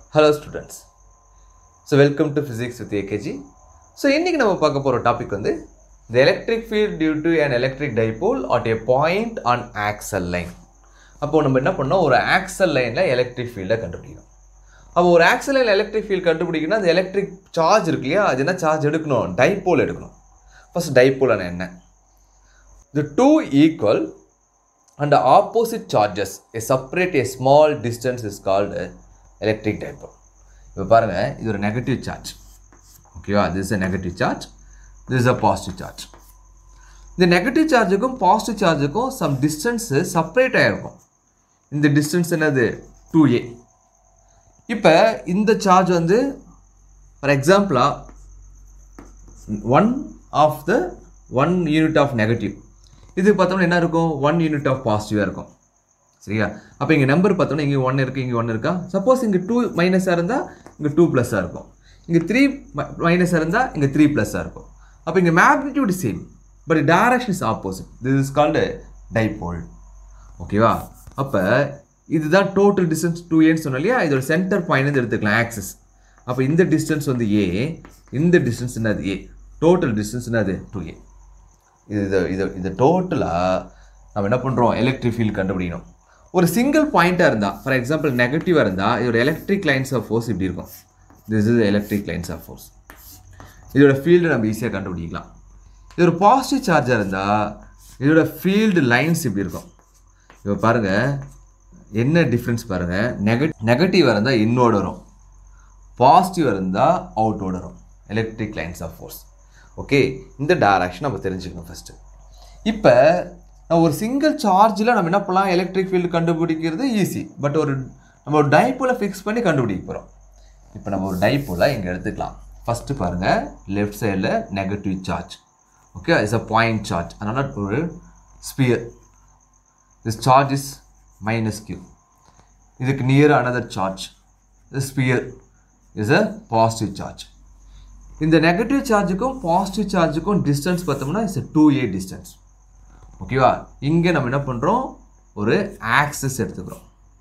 Hello students so welcome to physics with AKG so இன்றைக்கி நம்ம பார்க்க போகிற டாபிக் வந்து the electric field due to an electric dipole at a point on axial line அப்போது நம்ம என்ன பண்ணோம் ஒரு ஆக்சல் லைனில் எலக்ட்ரிக் ஃபீல்டை கண்டுபிடிக்கணும் அப்போ ஒரு ஆக்சல் லைனில் எலக்ட்ரிக் ஃபீல்ட் கண்டுபிடிக்கணும்னா அந்த எலக்ட்ரிக் சார்ஜ் இருக்கு இல்லையா அது என்ன சார்ஜ் எடுக்கணும் டைபோல் எடுக்கணும் ஃபர்ஸ்ட் டைபோல்னா என்ன The two equal and the opposite charges a separate a small distance is called a electric dipole. இப்போ பாருங்க இது ஒரு நெகட்டிவ் சார்ஜ் ஓகேவா this a negative charge this a positive charge இந்த நெகட்டிவ் சார்ஜுக்கும் பாசிட்டிவ் சார்ஜுக்கும் சம் டிஸ்டன்ஸு செப்பரேட் ஆகிருக்கும் இந்த டிஸ்டன்ஸ் என்னது டூ ஏ இப்போ இந்த சார்ஜ் வந்து ஃபார் எக்ஸாம்பிளாக one of the one unit of negative இது பார்த்தோம்னா என்ன இருக்கும் ஒன் யூனிட் ஆஃப் பாசிட்டிவாக இருக்கும் சரியா அப்போ இங்கே நம்பர் பார்த்தோம்னா இங்கே ஒன் இருக்குது இங்கே ஒன் இருக்கா சப்போஸ் இங்கே டூ மைனஸாக இருந்தால் இங்கே டூ ப்ளஸ்ஸாக இருக்கும் இங்கே த்ரீ மைனஸாக இருந்தால் இங்கே த்ரீ ப்ளஸ்ஸாக இருக்கும் அப்போ இங்கே magnitude same but direction is opposite this is called dipole ஓகேவா அப்போ இதுதான் டோட்டல் டிஸ்டன்ஸ் டூ ஏன்னு சொன்னோம் இல்லையா இதோட சென்டர் பாயிண்ட் எடுத்துக்கலாம் ஆக்சஸ் அப்போ இந்த டிஸ்டன்ஸ் வந்து ஏ இந்த டிஸ்டன்ஸ் என்னது ஏ டோட்டல் டிஸ்டன்ஸ் என்னது டூ ஏ இது இது இது இது டோட்டலாக நம்ம என்ன பண்ணுறோம் எலக்ட்ரிக் ஃபீல்ட் கண்டுபிடிக்கணும் ஒரு சிங்கிள் பாயிண்ட்டாக இருந்தால் ஃபார் எக்ஸாம்பிள் நெகட்டிவாக இருந்தால் இதோட எலக்ட்ரிக் லைன்ஸ் ஆஃப் ஃபோர்ஸ் இப்படி இருக்கும் this is electric lines of force இதோட ஃபீல்டு நம்ம ஈஸியாக கண்டுபிடிக்கலாம் இது ஒரு பாசிட்டிவ் சார்ஜாக இருந்தால் இதோட ஃபீல்டு லைன்ஸ் இப்படி இருக்கும் இப்போ பாருங்கள் என்ன டிஃப்ரென்ஸ் பாருங்கள் நெகட் நெகட்டிவாக இருந்தால் இன்வோர்டு வரும் பாசிட்டிவாக இருந்தால் அவுட்வோர்டு வரும் electric lines of force okay இந்த டைரக்ஷன் நம்ம தெரிஞ்சுக்கணும் ஃபஸ்ட்டு இப்போ நான் ஒரு சிங்கிள் சார்ஜில் நம்ம என்ன பண்ணலாம் எலக்ட்ரிக் ஃபீல்டு கண்டுபிடிக்கிறது ஈஸி பட் ஒரு நம்ம ஒரு டைப்போலை ஃபிக்ஸ் பண்ணி கண்டுபிடிக்க போகிறோம் இப்போ நம்ம ஒரு டைப்போலை இங்கே எடுத்துக்கலாம் ஃபஸ்ட்டு பாருங்கள் லெஃப்ட் சைடில் negative charge okay it's a point charge அதனால் ஒரு sphere this charge is minus q இதுக்கு near another charge sphere is a positive charge இந்த நெகட்டிவ் சார்ஜுக்கும் பாசிட்டிவ் சார்ஜுக்கும் டிஸ்டன்ஸ் பார்த்தோம்னா இட்ஸ் டூ ஏ டிஸ்டன்ஸ் ஓகேவா இங்கே நம்ம என்ன பண்ணுறோம் ஒரு ஆக்சஸ் எடுத்துக்கிறோம்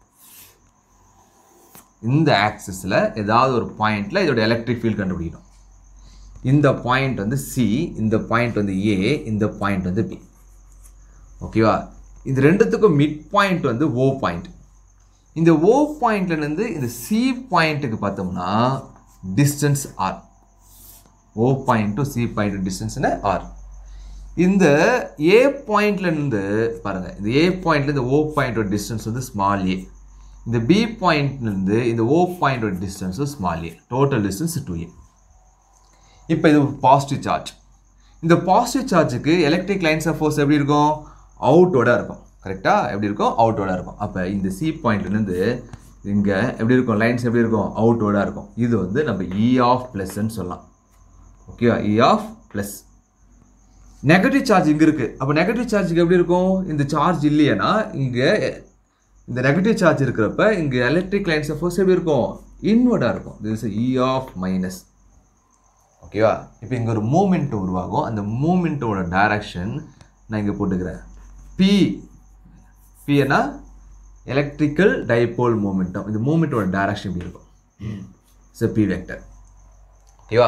இந்த ஆக்சஸில் ஏதாவது ஒரு பாயிண்டில் இதோட எலக்ட்ரிக் ஃபீல்ட் கண்டுபிடிக்கணும் இந்த பாயிண்ட் வந்து சி இந்த பாயிண்ட் வந்து ஏ இந்த பாயிண்ட் வந்து பி ஓகேவா இது ரெண்டுத்துக்கும் மிட் பாயிண்ட் வந்து ஓ பாயிண்ட் இந்த ஓ பாயிண்ட்லேருந்து இந்த சி பாயிண்ட்டுக்கு பார்த்தோம்னா distance r O point to C point டிஸ்டன்ஸ்னு ஆர் இந்த ஏ பாயிண்ட்லேருந்து பாருங்கள் இந்த ஏ பாயிண்ட்லேருந்து ஓ பாயிண்டோட டிஸ்டன்ஸ் வந்து ஸ்மால் ஏ இந்த பி பாயிண்ட்லேருந்து இந்த ஓ பாயிண்டோட distance small a total distance two a இப்போ இது பாசிட்டிவ் சார்ஜ் இந்த பாசிட்டிவ் சார்ஜுக்கு எலக்ட்ரிக் லைன்ஸ் ஆஃப் ஃபோர்ஸ் எப்படி இருக்கும் அவுட்டோட இருக்கும் கரெக்டாக எப்படி இருக்கும் அவுட்டோட இருக்கும் அப்போ இந்த சி பாயிண்ட்லேருந்து இங்கே எப்படி இருக்கும் லைன்ஸ் எப்படி இருக்கும் அவுட்டோட இருக்கும் இது வந்து நம்ம இ ஆஃப் ப்ளஸ்ன்னு சொல்லலாம் ஓகேவா E of plus negative charge இங்கே இருக்குது அப்போ நெகட்டிவ் சார்ஜுக்கு எப்படி இருக்கும் இந்த சார்ஜ் இல்லையேனா இங்கே இந்த நெகட்டிவ் சார்ஜ் இருக்கிறப்ப இங்கே எலக்ட்ரிக் லைன்ஸ் ஆஃப் ஃபோர்ஸ் எப்படி இருக்கும் இன்வர்டாக இருக்கும் திஸ் இ ஆஃப் மைனஸ் ஓகேவா இப்போ இங்கே ஒரு மூமெண்ட் உருவாகும் அந்த மூமெண்ட்டோட டைரக்ஷன் நான் இங்கே போட்டுக்கிறேன் பி பின்னா எலக்ட்ரிக்கல் டைபோல் மூமெண்டம் இந்த மூமெண்ட்டோட டைரக்ஷன் இப்படி இருக்கும் ஸோ பி வெக்டர் ஓகேவா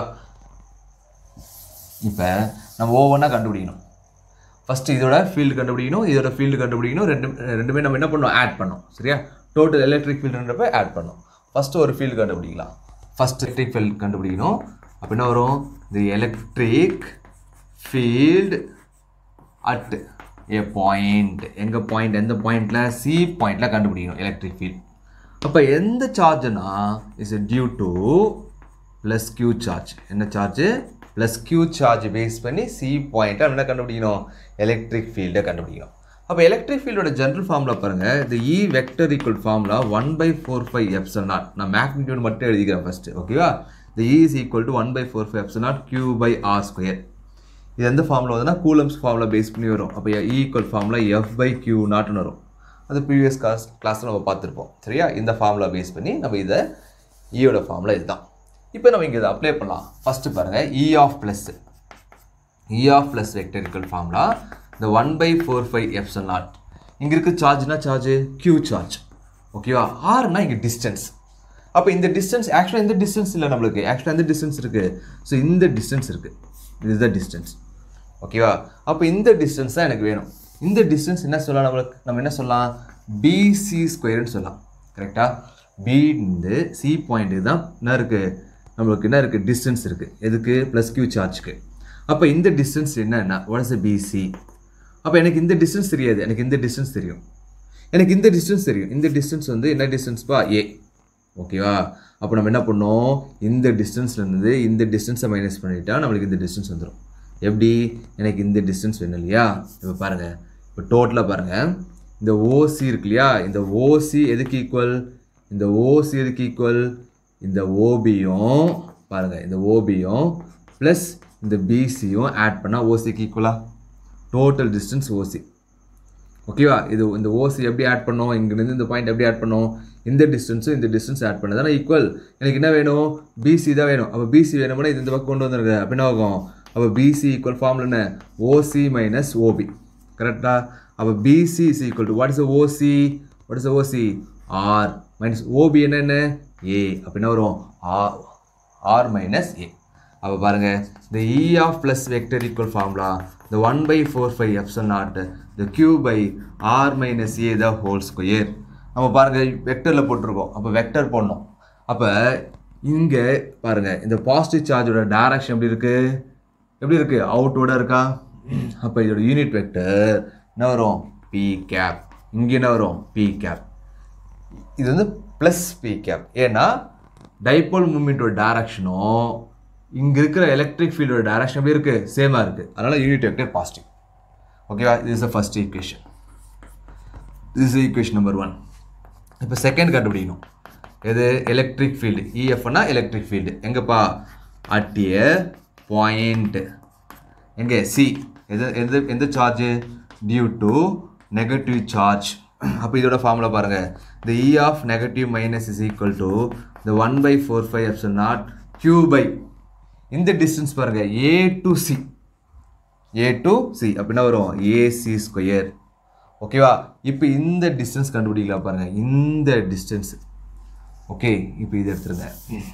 இப்போ நம்ம ஒவ்வொன்றா கண்டுபிடிக்கணும் ஃபஸ்ட்டு இதோட ஃபீல்டு கண்டுபிடிக்கணும் இதோட ஃபீல்டு கண்டுபிடிக்கணும் ரெண்டு ரெண்டுமே நம்ம என்ன பண்ணோம் ஆட் பண்ணோம் சரியா டோட்டல் எலக்ட்ரிக் ஃபீல்டுன்றப்ப ஆட் பண்ணோம் ஃபஸ்ட்டு ஒரு ஃபீல்டு கண்டுபிடிக்கலாம் ஃபஸ்ட் எலக்ட்ரிக் ஃபீல்டு கண்டுபிடிக்கணும் அப்போ என்ன வரும் the electric field at A point எங்கள் பாயிண்ட் எந்த பாயிண்டில் சி பாயிண்டில் கண்டுபிடிக்கணும் எலக்ட்ரிக் ஃபீல்ட் அப்போ எந்த சார்ஜ்னா is due to plus q charge என்ன charge plus q charge base பண்ணி சி பாயிண்ட்டை என்ன கண்டுபிடிக்கணும் எலக்ட்ரிக் ஃபீல்டை கண்டுபிடிக்கணும் அப்போ எலக்ட்ரிக் ஃபீல்டோட ஜென்ரல் ஃபார்முலா பாருங்கள் இந்த E vector equal formula one by four five epsilon naught நான் மேக்னிடியூட் மட்டும் எழுதிக்கிறேன் ஃபஸ்ட்டு ஓகேவா இந்த E is equal to one by four five epsilon naught q by r square இது எந்த ஃபார்முலா வருதுன்னா கூலம்ஸ் ஃபார்முலா பேஸ் பண்ணி வரும் அப்போ equal formula F by q நாட்னு வரும் அது ப்ரீவியஸ் கிளாஸ் கிளாஸில் நம்ம பார்த்துருப்போம் சரியா இந்த ஃபார்முலா பேஸ் பண்ணி நம்ம இதை ஈயோட ஃபார்முலா இதுதான் இப்போ நம்ம இங்கே இதை அப்ளை பண்ணலாம் ஃபஸ்ட்டு பாருங்கள் E of plus E of plus vectorical formula இந்த one by four five epsilon naught இங்கே இருக்க சார்ஜ்னா சார்ஜ் கியூ சார்ஜ் ஓகேவா ஆர்னா இங்கே டிஸ்டன்ஸ் அப்போ இந்த டிஸ்டன்ஸ் ஆக்சுவலாக இந்த டிஸ்டன்ஸ் இல்லை நம்மளுக்கு ஆக்சுவலாக இந்த டிஸ்டன்ஸ் இருக்குது ஸோ இந்த டிஸ்டன்ஸ் இருக்குது இதுதான் டிஸ்டன்ஸ் ஓகேவா அப்போ இந்த டிஸ்டன்ஸ் தான் எனக்கு வேணும் இந்த டிஸ்டன்ஸ் என்ன சொல்லலாம் நம்மளுக்கு நம்ம என்ன சொல்லலாம் பிசி ஸ்கொயர்னு சொல்லலாம் கரெக்டாக பி இந்த சி பாயிண்ட் தான் என்ன இருக்குது நம்மளுக்கு என்ன இருக்குது டிஸ்டன்ஸ் இருக்குது எதுக்கு ப்ளஸ் கியூ சார்ஜ்க்கு அப்போ இந்த டிஸ்டன்ஸ் என்னன்னா வாட் இஸ் பிசி அப்போ எனக்கு இந்த டிஸ்டன்ஸ் தெரியாது எனக்கு இந்த டிஸ்டன்ஸ் தெரியும் எனக்கு இந்த டிஸ்டன்ஸ் தெரியும் இந்த டிஸ்டன்ஸ் வந்து என்ன டிஸ்டன்ஸ்ப்பா ஏ ஓகேவா அப்போ நம்ம என்ன பண்ணோம் இந்த டிஸ்டன்ஸ்லேருந்து இந்த டிஸ்டன்ஸை மைனஸ் பண்ணிட்டா நம்மளுக்கு இந்த டிஸ்டன்ஸ் வந்துடும் எப்படி எனக்கு இந்த டிஸ்டன்ஸ் வேணும் இல்லையா இப்போ பாருங்கள் இப்போ டோட்டலாக பாருங்கள் இந்த ஓசி இருக்கு இல்லையா இந்த ஓசி எதுக்கு ஈக்குவல் இந்த ஓசி எதுக்கு ஈக்குவல் இந்த ஓபியும் பாருங்கள் இந்த ஓபியும் ப்ளஸ் இந்த பிசியும் ஆட் பண்ணால் ஓசிக்கு ஈக்குவலாக டோட்டல் டிஸ்டன்ஸ் ஓசி ஓகேவா இது இந்த ஓசி எப்படி ஆட் பண்ணோம் இங்கேருந்து இந்த பாயிண்ட் எப்படி ஆட் பண்ணோம் இந்த டிஸ்டன்ஸும் இந்த டிஸ்டன்ஸ் ஆட் பண்ணது தானே ஈக்குவல் எனக்கு என்ன வேணும் பிசி தான் வேணும் அப்போ பிசி வேணும்னா இது இந்த பக்கம் கொண்டு வந்துருங்க அப்போ என்ன ஆகும் அப்போ பிசி ஈக்குவல் ஃபார்ம்ல என்ன ஓசி மைனஸ் ஓபி கரெக்டாக அப்போ PC is equal to what is OC what is OC r minus OB என்னென்ன ஏ அப்போ என்ன வரும் ஆர் ஆர் மைனஸ் ஏ அப்போ பாருங்கள் இந்த E of plus vector equal formula இந்த one by four five epsilon naught இந்த q by r minus a the whole square நம்ம பாருங்கள் வெக்டரில் போட்டிருக்கோம் அப்போ வெக்டர் போடணும் அப்போ இங்கே பாருங்கள் இந்த பாசிட்டிவ் சார்ஜோட டைரக்ஷன் எப்படி இருக்குது எப்படி இருக்குது அவுட்டோட இருக்கா அப்போ இதோட யூனிட் வெக்டர் என்ன வரும் பி கேப் இங்கே என்ன வரும் பி கேப் இது வந்து ப்ளஸ் பி கேப் ஏன்னா டைபோல் மூமெண்ட்டோட டைரக்ஷனும் இங்கே இருக்கிற எலக்ட்ரிக் ஃபீல்டோட டைரக்ஷன் எப்படி இருக்குது சேமாக இருக்குது அதனால் யூனிட் வெக்டர் பாசிட்டிவ் ஓகேவா இது is the first equation this is equation number one இப்போ செகண்ட் கண்டுபிடிக்கணும் எது எலக்ட்ரிக் ஃபீல்டு இஎஃப்னா எலக்ட்ரிக் ஃபீல்டு எங்கப்பா அட் ஏ பாயிண்ட் எங்கே சி எது எது எந்த charge due to negative charge அப்போ இதோட ஃபார்முலா பாருங்கள் the e of negative minus is equal to the one by four five epsilon naught q by இந்த டிஸ்டன்ஸ் பாருங்கள் A to C A to C அப்படின்னா வரும் ஏசி ஸ்கொயர் ஓகேவா இப்போ இந்த டிஸ்டன்ஸ் கண்டுபிடிக்கலாம் பாருங்கள் இந்த டிஸ்டன்ஸ் ஓகே இப்போ இது எடுத்துருங்க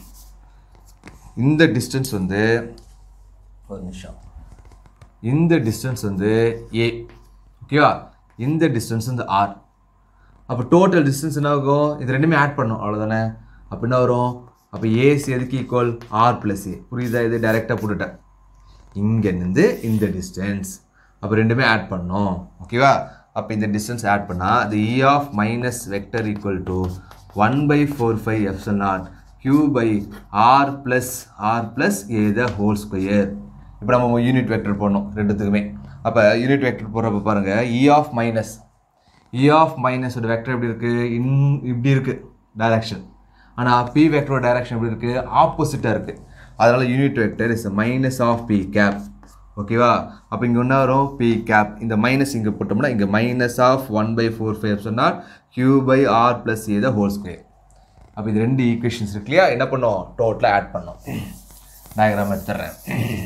இந்த டிஸ்டன்ஸ் வந்து ஒரு நிமிஷம் இந்த டிஸ்டன்ஸ் வந்து ஏ ஓகேவா இந்த டிஸ்டன்ஸ் வந்து ஆர் அப்போ டோட்டல் டிஸ்டன்ஸ் என்ன ஆகும் இது ரெண்டுமே ஆட் பண்ணும் அவ்வளோதானே அப்போ என்ன வரும் அப்போ ஏசி எதுக்கு ஈக்குவல் ஆர் ப்ளஸ் ஏ புரியுதா இது டைரெக்டாக போட்டுட்டேன் இங்கேருந்து இந்த டிஸ்டன்ஸ் அப்போ ரெண்டுமே ஆட் பண்ணோம் ஓகேவா அப்போ இந்த டிஸ்டன்ஸ் ஆட் பண்ணால் அது E of minus vector equal to one by four five epsilon naught q by r plus r plus a the whole square இப்போ நம்ம யூனிட் வெக்டர் போடணும் ரெண்டுத்துக்குமே அப்போ யூனிட் வெக்டர் போடுறப்ப பாருங்கள் E of minus E of மைனஸோட vector எப்படி இருக்குது இன் இப்படி இருக்குது டைரக்ஷன் ஆனால் பி வெக்டரோட டைரக்ஷன் எப்படி இருக்குது ஆப்போசிட்டாக இருக்குது அதனால் unit vector is minus of p cap ஓகேவா அப்போ இங்கே என்ன வரும் பி கேப் இந்த மைனஸ் இங்கே போட்டோம்னா இங்கே minus of one by four five சொன்னால் q by r plus a the whole square அப்போ இது ரெண்டு ஈக்குவேஷன்ஸ் இருக்கு இல்லையா என்ன பண்ணோம் டோட்டலாக ஆட் பண்ணோம் டயக்ராம் எடுத்துடுறேன்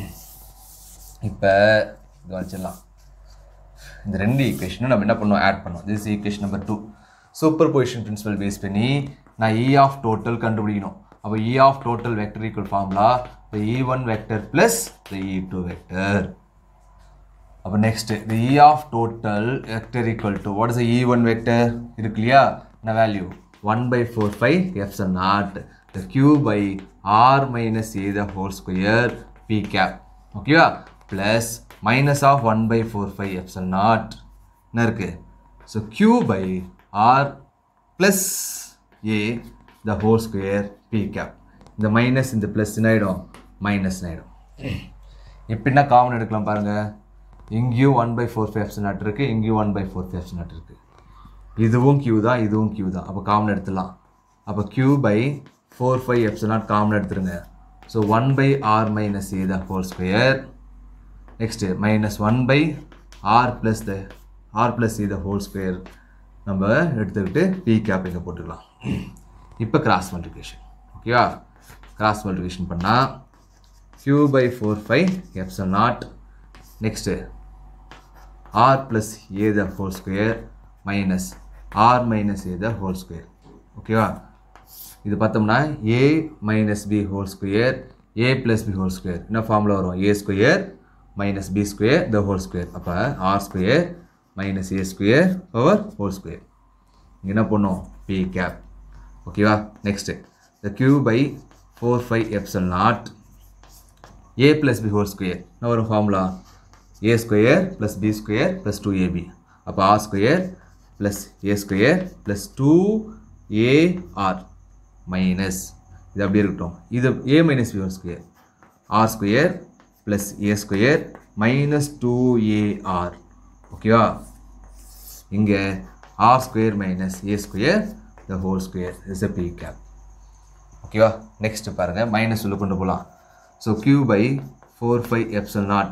இப்போ இது வச்சிடலாம் இந்த ரெண்டு ஈக்குவேஷனும் நம்ம என்ன பண்ணோம் ஆட் பண்ணோம் this equation number two superposition principle base பண்ணி நான் இ ஆஃப் டோட்டல் கண்டுபிடிக்கணும் அப்போ E of total vector equal formula the E one vector plus the E two vector அப்போ next the E of total vector equal to what is E one vector இருக்கு இல்லையா என்ன value one by four five epsilon naught the q by r minus a the whole square p cap ஓகேவா plus minus of one by four five epsilon naught என்ன இருக்குது so q by r plus a the whole square p cap இந்த minus இந்த plus என்ன ஆகிடும் minus ஆகிடும் இப்போ என்ன காமன் எடுக்கலாம் பாருங்கள் இங்கேயும் one by four five naught இருக்குது இங்கேயும் one by four five naught இருக்குது இதுவும் கியூ தான் இதுவும் கியூ தான் அப்போ காமன் எடுத்துடலாம் அப்போ q by four five epsilon naught common எடுத்துருங்க so one by r minus a the whole square next minus one by r plus the r plus C the whole square நம்ம எடுத்துக்கிட்டு p cap இங்கே போட்டுக்கலாம் இப்போ cross multiplication okay cross multiplication பண்ணால் q by four five epsilon naught next r plus a the whole square minus r minus a the whole square ஓகேவா இது பார்த்தோம்னா ஏ minus b whole square a plus b whole square என்ன ஃபார்மில் வரும் a square minus b square the whole square அப்போ r square minus a square power whole square என்ன பண்ணும் p cap ஓகேவா next the q by four five epsilon naught a plus b whole square என்ன வரும் formula a square plus b square plus two ab அப்போ r square plus a square plus two ar minus இது அப்படியே இருக்கட்டும் இது a minus b whole square r square plus a square minus two ar ஓகேவா இங்கே r square minus a square the whole square is a p cap ஓகேவா next பாருங்கள் minus உள்ள கொண்டு போகலாம் so q by four five epsilon naught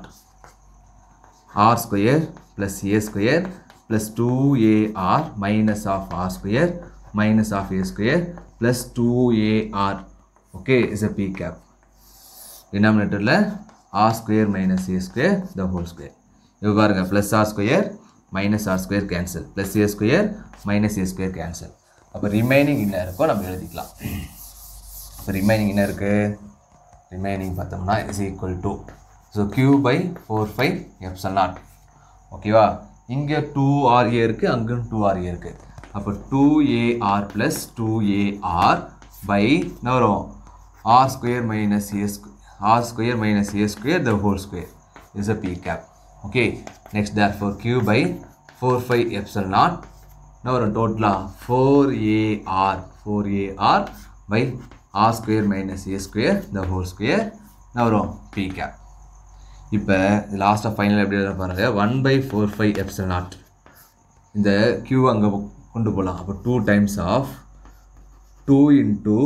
r square plus a square plus two ar minus of r square minus of a square plus two ar okay is a p cap டினாமினேட்டரில் R square minus a square the whole square இப்போ பாருங்கள் plus r square minus r square cancel plus a square minus a square cancel அப்போ remaining என்ன இருக்கோ நம்ம எழுதிக்கலாம் இப்போ remaining என்ன இருக்குது ரிமைனிங் பார்த்தோம்னா is equal to so q by four five epsilon naught ஓகேவா இங்கே டூ ஆர்ஏ இருக்குது அங்கேயும் டூ ஆர்ஏ இருக்குது அப்போ two ar plus two ar by என்ன வரும் r square minus a r square minus a square the whole square is a p cap okay next there four q by four five epsilon naught என்ன வரும் டோட்டலாக four ar four ar by r square minus a square the whole square என்ன வரும் B gap இப்போ லாஸ்ட்டாக final எப்படி எழுத பாருங்கள் one by four five epsilon naught இந்த க்யூ அங்கே கொண்டு போகலாம் அப்போ two times of two into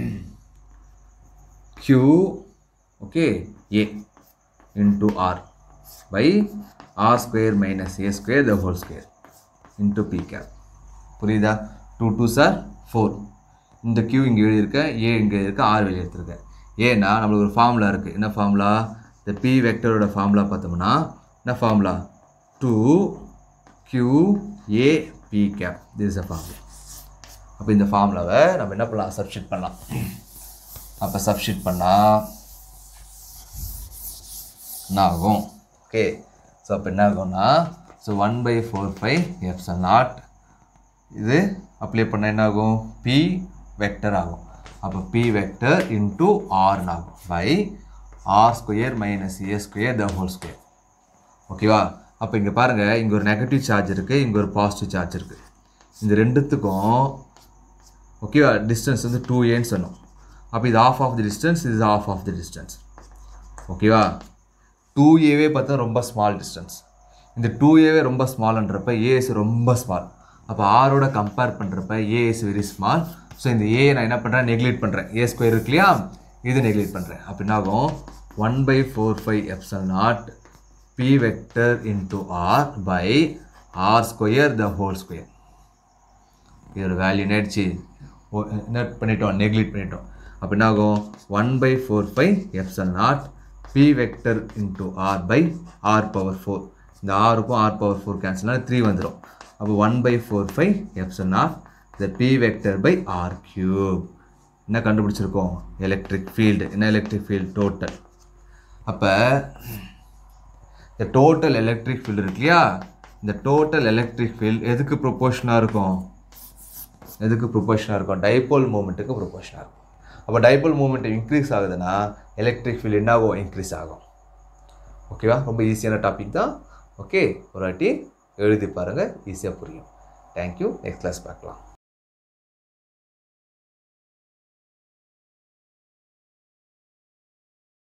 q okay a into r by r square minus a square the whole square into p cap புரியுதா டூ டூ சார் ஃபோர் இந்த q இங்கே எழுதியிருக்கேன் ஏ இங்கே இருக்க ஆர் வெளியே எடுத்திருக்கேன் ஏன்னா நம்மளுக்கு ஒரு ஃபார்முலா இருக்குது என்ன ஃபார்முலா இந்த பி வெக்டரோட ஃபார்முலா பார்த்தோம்னா என்ன formula two q a p cap this a formula அப்போ இந்த ஃபார்முலாவை நம்ம என்ன பண்ணலாம் சப்ஸ்டிட் பண்ணலாம் அப்போ சப்ஸ்டிட் பண்ணால் என்ன ஆகும் ஓகே ஸோ அப்போ என்ன ஆகும்னா so one by four five epsilon naught இது அப்ளை பண்ண என்ன ஆகும் பி வெக்டர் ஆகும் அப்போ பி வெக்டர் இன்டூ ஆர்னு ஆகும் by r square minus a square the whole square ஓகேவா அப்போ இங்கே பாருங்கள் இங்கே ஒரு நெகட்டிவ் சார்ஜ் இருக்குது இங்கே ஒரு பாசிட்டிவ் சார்ஜ் இருக்குது இந்த ரெண்டுத்துக்கும் ஓகேவா டிஸ்டன்ஸ் வந்து டூ ஏன்னு சொன்னோம் அப்போ இது ஆஃப் ஆஃப் தி டிஸ்டன்ஸ் இது ஆஃப் ஆஃப் தி டிஸ்டன்ஸ் ஓகேவா டூ ஏவே பார்த்தா ரொம்ப ஸ்மால் டிஸ்டன்ஸ் இந்த டூ ஏவே ரொம்ப ஸ்மால்ன்றப்ப ஏஎஸ் ரொம்ப ஸ்மால் அப்போ ஆரோட கம்பேர் பண்ணுறப்ப a is very small so இந்த ஏ நான் என்ன பண்ணுறேன் நெக்லேட் பண்ணுறேன் ஏ ஸ்கொயர் இருக்கு இல்லையா இது நெக்லேட் பண்ணுறேன் அப்போ என்ன ஆகும் one by four five epsilon naught p vector into r by r square the whole square இதோட வேல்யூ நேடிச்சு என்ன பண்ணிட்டோம் நெக்லேட் பண்ணிட்டோம் அப்போ என்ன ஆகும் one by four five epsilon naught p vector into r by r power four இந்த ஆருக்கும் ஆர் பவர் ஃபோர் கேன்சல்னால் த்ரீ வந்துடும் அப்போ one by four five epsilon naught the p vector by r cube என்ன கண்டுபிடிச்சிருக்கோம் எலக்ட்ரிக் ஃபீல்டு என்ன electric field total அப்போ இந்த டோட்டல் எலக்ட்ரிக் ஃபீல்டு இருக்கு இல்லையா இந்த டோட்டல் எலக்ட்ரிக் ஃபீல்டு எதுக்கு ப்ரொபோஷனாக இருக்கும் எதுக்கு ப்ரொபோஷனாக இருக்கும் டைபோல் மூமெண்ட்டுக்கு ப்ரொபோஷனாக இருக்கும் அப்போ டைபோல் மூமெண்ட் இன்க்ரீஸ் ஆகுதுன்னா எலக்ட்ரிக் ஃபீல்டு என்ன ஆகும் இன்க்ரீஸ் ஆகும் ஓகேவா ரொம்ப ஈஸியான டாபிக் தான் ஓகே ஒரு வாட்டி எழுதி பாருங்கள் ஈஸியாக புரியும் தேங்க்யூ நெக்ஸ்ட் கிளாஸ் பார்க்கலாம்